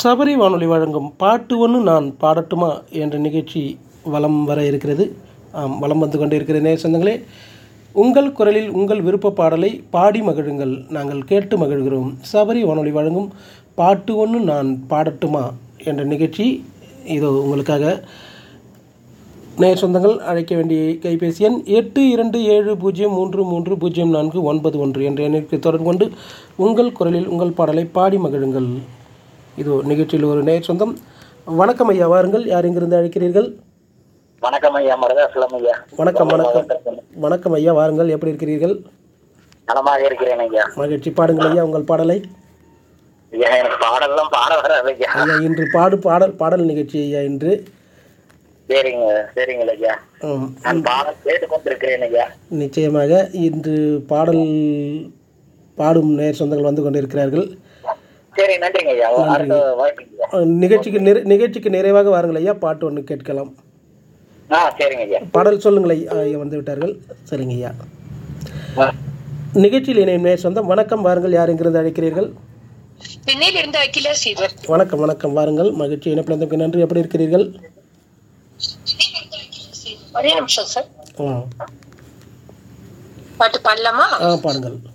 சபரி வானொலி வழங்கும் பாட்டு ஒன்று நான் பாடட்டுமா என்ற நிகழ்ச்சி வலம் வர இருக்கிறது ஆம் வலம் வந்து கொண்டே இருக்கிற நேர் சொந்தங்களே உங்கள் குரலில் உங்கள் விருப்ப பாடலை பாடி மகிழுங்கள் நாங்கள் கேட்டு மகிழ்கிறோம் சபரி வானொலி வழங்கும் பாட்டு ஒன்று நான் பாடட்டுமா என்ற நிகழ்ச்சி இதோ உங்களுக்காக நேர் சொந்தங்கள் அழைக்க வேண்டிய கைபேசி எண் எட்டு இரண்டு ஏழு பூஜ்ஜியம் மூன்று மூன்று பூஜ்ஜியம் நான்கு ஒன்பது ஒன்று என்ற எண்ணிற்கு தொடர்பு கொண்டு உங்கள் குரலில் உங்கள் பாடலை பாடி மகிழுங்கள் இதோ நிகழ்ச்சியில் ஒரு நேர் சொந்தம் வணக்கம் ஐயா வாருங்கள் யார் இங்கிருந்து அழைக்கிறீர்கள் வணக்கம் ஐயா மருதாசலம் ஐயா வணக்கம் வணக்கம் வணக்கம் ஐயா வாருங்கள் எப்படி இருக்கிறீர்கள் நலமாக இருக்கிறேன் ஐயா மகிழ்ச்சி பாடுங்கள் ஐயா உங்கள் பாடலை ஐயா எனக்கு பாடலாம் பாட வராது ஐயா ஐயா இன்று பாடு பாடல் பாடல் நிகழ்ச்சி ஐயா இன்று சரிங்க சரிங்க ஐயா ஆம், நான் பாடம் கேட்டு கொண்டிருக்கிறேன் ஐயா நிச்சயமாக இன்று பாடல் பாடும் நேர் சொந்தங்கள் வந்து கொண்டிருக்கிறார்கள் சரி நன்றிங்க ஐயா அடுத்த வாய்ப்புங்க ஐயா. அஹ், நிகழ்ச்சிக்கு நிறை நிகழ்ச்சிக்கு நிறைவாக வாருங்கள் ஐயா பாட்டு ஒன்று கேட்கலாம் ஆ சரிங்க ஐயா பாடல் சொல்லுங்கள் ஐயா ஐயா வந்து விட்டார்கள் சரிங்க ஐயா ஆ. நிகழ்ச்சியில் இணையும் நேர் சொந்தம் வணக்கம் வாருங்கள் யார் இங்கிருந்து அழைக்கிறீர்கள் சென்னையில இருந்து அகிலா ஸ்ரீதர் வணக்கம் வணக்கம் வாருங்கள் மகிழ்ச்சி இணைப்பிழந்தமைக்கு நன்றி எப்படி இருக்கிறீர்கள் ஒரே நிமிஷம் சார் ஆ பாட்டு பாடலாமா ஆ பாடுங்கள்